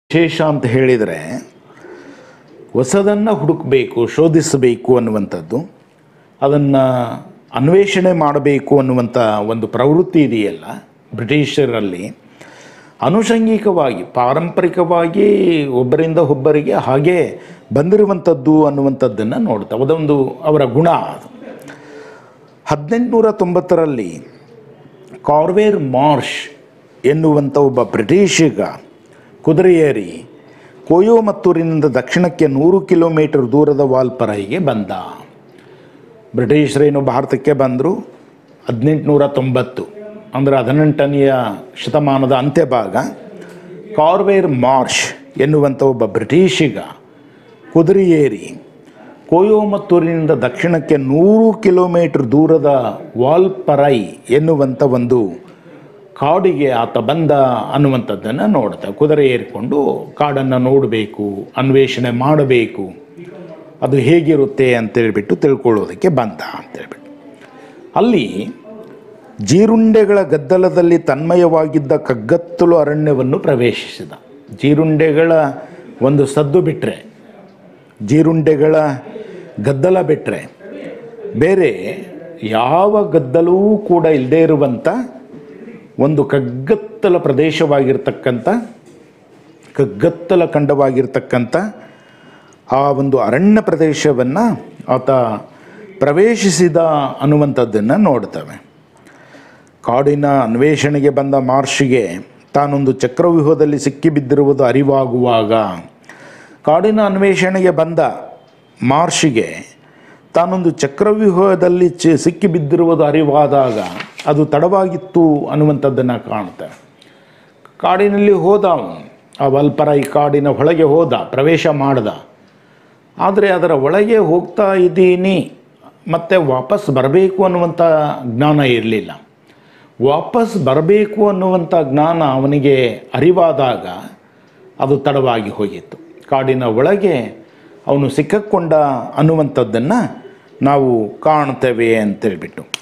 ವಿಶೇಷ ಅಂತ ಹೇಳಿದರೆ ಹೊಸದನ್ನು ಹುಡುಕಬೇಕು ಶೋಧಿಸಬೇಕು ಅನ್ನುವಂಥದ್ದು ಅದನ್ನು ಅನ್ವೇಷಣೆ ಮಾಡಬೇಕು ಅನ್ನುವಂಥ ಒಂದು ಪ್ರವೃತ್ತಿ ಇದೆಯಲ್ಲ ಬ್ರಿಟಿಷರಲ್ಲಿ ಅನುಷಂಗಿಕವಾಗಿ ಪಾರಂಪರಿಕವಾಗಿ ಒಬ್ಬರಿಂದ ಒಬ್ಬರಿಗೆ ಹಾಗೇ ಬಂದಿರುವಂಥದ್ದು ಅನ್ನುವಂಥದ್ದನ್ನು ನೋಡ್ತಾ ಅದೊಂದು ಅವರ ಗುಣ ಅದು ಹದಿನೆಂಟುನೂರ ತೊಂಬತ್ತರಲ್ಲಿ ಕಾರ್ವೇರ್ ಮಾರ್ಷ್ ಎನ್ನುವಂಥ ಒಬ್ಬ ಬ್ರಿಟಿಷಿಗ ಕುದುರೆಯೇರಿ ಕೊಯೋಮತ್ತೂರಿನಿಂದ ದಕ್ಷಿಣಕ್ಕೆ ನೂರು ಕಿಲೋಮೀಟರ್ ದೂರದ ವಾಲ್ಪರೈಗೆ ಬಂದ ಬ್ರಿಟಿಷರೇನು ಭಾರತಕ್ಕೆ ಬಂದರು ಹದಿನೆಂಟುನೂರ ತೊಂಬತ್ತು ಅಂದರೆ ಹದಿನೆಂಟನೆಯ ಶತಮಾನದ ಅಂತ್ಯಭಾಗ ಕಾರ್ವೇರ್ ಮಾರ್ಷ್ ಎನ್ನುವಂಥ ಒಬ್ಬ ಬ್ರಿಟಿಷಿಗ ಕುದುರೆಯೇರಿ ಕೊಯೋಮತ್ತೂರಿನಿಂದ ದಕ್ಷಿಣಕ್ಕೆ ನೂರು ಕಿಲೋಮೀಟರ್ ದೂರದ ವಾಲ್ಪರೈ ಎನ್ನುವಂಥ ಒಂದು ಕಾಡಿಗೆ ಆತ ಬಂದ ಅನ್ನುವಂಥದ್ದನ್ನು ನೋಡ್ತಾ ಕುದುರೆ ಏರಿಕೊಂಡು ಕಾಡನ್ನು ನೋಡಬೇಕು ಅನ್ವೇಷಣೆ ಮಾಡಬೇಕು ಅದು ಹೇಗಿರುತ್ತೆ ಅಂತೇಳ್ಬಿಟ್ಟು ತಿಳ್ಕೊಳ್ಳೋದಕ್ಕೆ ಬಂದ ಅಂತೇಳ್ಬಿಟ್ಟು ಅಲ್ಲಿ ಜೀರುಂಡೆಗಳ ಗದ್ದಲದಲ್ಲಿ ತನ್ಮಯವಾಗಿದ್ದ ಕಗ್ಗತ್ತಲು ಅರಣ್ಯವನ್ನು ಪ್ರವೇಶಿಸಿದ ಜೀರುಂಡೆಗಳ ಒಂದು ಸದ್ದು ಬಿಟ್ಟರೆ ಜೀರುಂಡೆಗಳ ಗದ್ದಲ ಬಿಟ್ಟರೆ ಬೇರೆ ಯಾವ ಗದ್ದಲವೂ ಕೂಡ ಇಲ್ಲದೇ ಇರುವಂಥ ಒಂದು ಕಗ್ಗತ್ತಲ ಪ್ರದೇಶವಾಗಿರ್ತಕ್ಕಂಥ ಕಗ್ಗತ್ತಲ ಖಂಡವಾಗಿರ್ತಕ್ಕಂಥ ಆ ಒಂದು ಅರಣ್ಯ ಪ್ರದೇಶವನ್ನು ಆತ ಪ್ರವೇಶಿಸಿದ ಅನ್ನುವಂಥದ್ದನ್ನು ನೋಡ್ತವೆ ಕಾಡಿನ ಅನ್ವೇಷಣೆಗೆ ಬಂದ ಮಾರ್ಷಿಗೆ ತಾನೊಂದು ಚಕ್ರವ್ಯೂಹದಲ್ಲಿ ಸಿಕ್ಕಿಬಿದ್ದಿರುವುದು ಅರಿವಾಗುವಾಗ ಕಾಡಿನ ಅನ್ವೇಷಣೆಗೆ ಬಂದ ಮಾರ್ಷಿಗೆ ತಾನೊಂದು ಚಕ್ರವ್ಯೂಹದಲ್ಲಿ ಚಿ ಸಿಕ್ಕಿಬಿದ್ದಿರುವುದು ಅರಿವಾದಾಗ ಅದು ತಡವಾಗಿತ್ತು ಅನ್ನುವಂಥದ್ದನ್ನು ಕಾಣ್ತೇವೆ ಕಾಡಿನಲ್ಲಿ ಹೋದ ಅವನು ಆ ವಲ್ಪರೈ ಕಾಡಿನ ಒಳಗೆ ಹೋದ ಪ್ರವೇಶ ಮಾಡ್ದ ಆದರೆ ಅದರ ಒಳಗೆ ಹೋಗ್ತಾ ಇದ್ದೀನಿ ಮತ್ತೆ ವಾಪಸ್ ಬರಬೇಕು ಅನ್ನುವಂಥ ಜ್ಞಾನ ಇರಲಿಲ್ಲ ವಾಪಸ್ ಬರಬೇಕು ಅನ್ನುವಂಥ ಜ್ಞಾನ ಅವನಿಗೆ ಅರಿವಾದಾಗ ಅದು ತಡವಾಗಿ ಹೋಗಿತ್ತು ಕಾಡಿನ ಒಳಗೆ ಅವನು ಸಿಕ್ಕಿಕೊಂಡ ಅನ್ನುವಂಥದ್ದನ್ನು ನಾವು ಕಾಣ್ತೇವೆ ಅಂತೇಳ್ಬಿಟ್ಟು